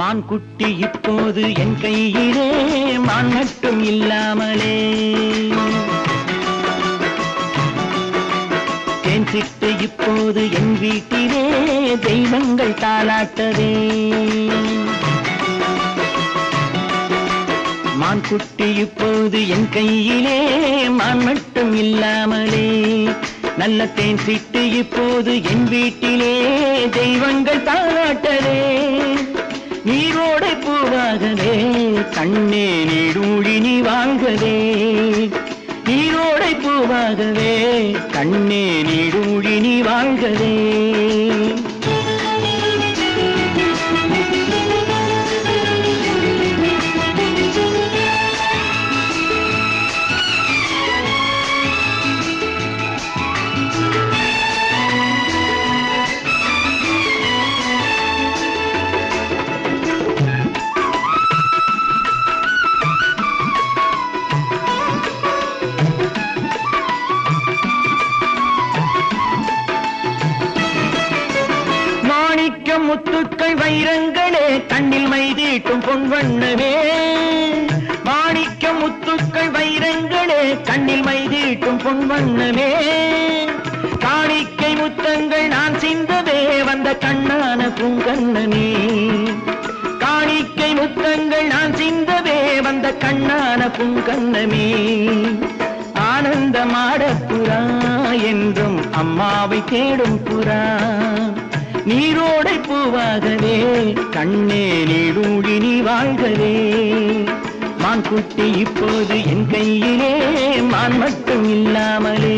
மான் குட்டி இப்போது என் கையிலே மான் மட்டும் இல்லாமலே தேன் சிட்டு இப்போது என் வீட்டிலே தெய்வங்கள் தாளாட்டவே மான் குட்டி இப்போது என் கையிலே மான் மட்டும் இல்லாமலே நல்ல தேன் சிட்டு இப்போது என் வீட்டிலே தெய்வங்கள் தாளாட்டவே நீரோடை பூவாகவே கண்ணே நீடூழி நீ வாழ்கவே நீரோடை பூவாகவே கண்ணே நீடூழி நீ வாழ்கவே மாணிக்க முத்துக்கள் வைரங்களே கண்ணில் மைதீட்டும் பொன்வண்ணமே மாணிக்க முத்துக்கள் வைரங்களே கண்ணில் மைதீட்டும் பொன்வண்ணமே காணிக்கை முத்தங்கள் நான் சிந்ததே வந்த கண்ணான பூங்கண்ணனே காணிக்கை முத்தங்கள் நான் சிந்தவே வந்த கண்ணான பூங்கண்ணமே ஆனந்தமாட புறா என்றும் அம்மாவை தேடும் புறா நீரோடை பூவாகவே கண்ணே நீடூழி நீ வாழ்கவே மான் குட்டி இப்போது என் கையிலே மான் மட்டும் இல்லாமலே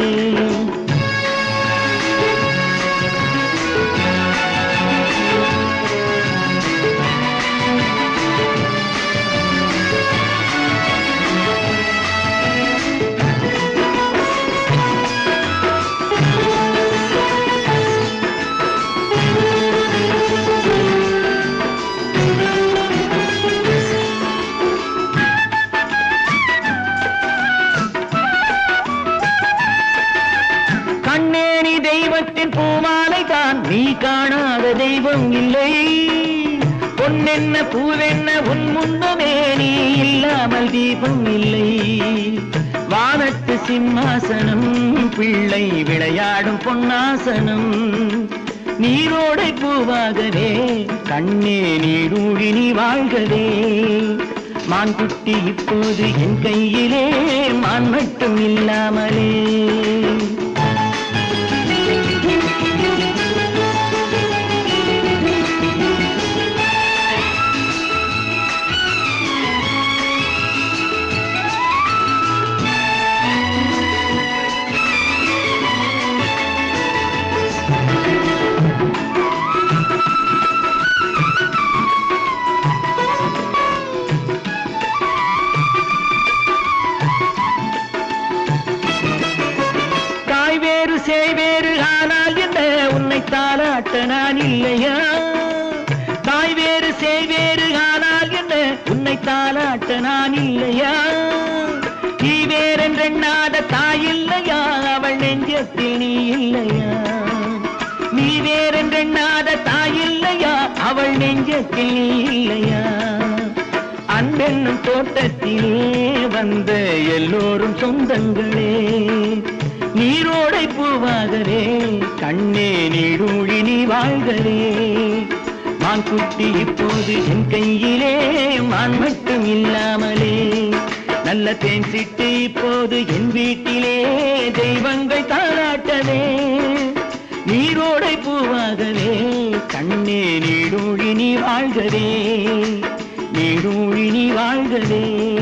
கண்ணே நீ தெய்வத்தின் பூமாலை தான் நீ காணாத தெய்வம் இல்லை பொன்னென்ன பூவென்ன உன் முன்னமே நீ இல்லாமல் தீபம் இல்லை வானத்து சிம்மாசனம் பிள்ளை விளையாடும் பொன்னாசனம் நீரோடை பூவாகவே கண்ணே நீரூழி நீ வாழ்கவே மான் குட்டி இப்போது என் கையிலே மான் மட்டும் இல்லாமலே தாய் வேறு சேய் வேறு ஆனால் என்ன உன்னை தாளாட்ட நான் இல்லையா தாய் வேறு சேய் வேறு ஆனால் என்ன உன்னை தாளாட்ட நான் இல்லையா நீ வேறென்றெண்ணாத தாய் இல்லையா அவள் நெஞ்சத்தில் நீ இல்லையா நீ வேறென்றெண்ணாத தாய் இல்லையா அவள் நெஞ்சத்தில் நீ இல்லையா அன்பென்னும் தோட்டத்திலே வந்த எல்லோரும் சொந்தங்களே நீரோடை பூவாகவே கண்ணே நீடூழி நீ வாழ்கவே மான் குட்டி இப்போது என் கையிலே மான் மட்டும் இல்லாமலே நல்ல தேன் சிட்டு இப்போது என் வீட்டிலே தெய்வங்கள் தாளாட்டவே நீரோடை பூவாகவே கண்ணே நீடூழி நீ வாழ்கவே நீடூழி நீ வாழ்கவே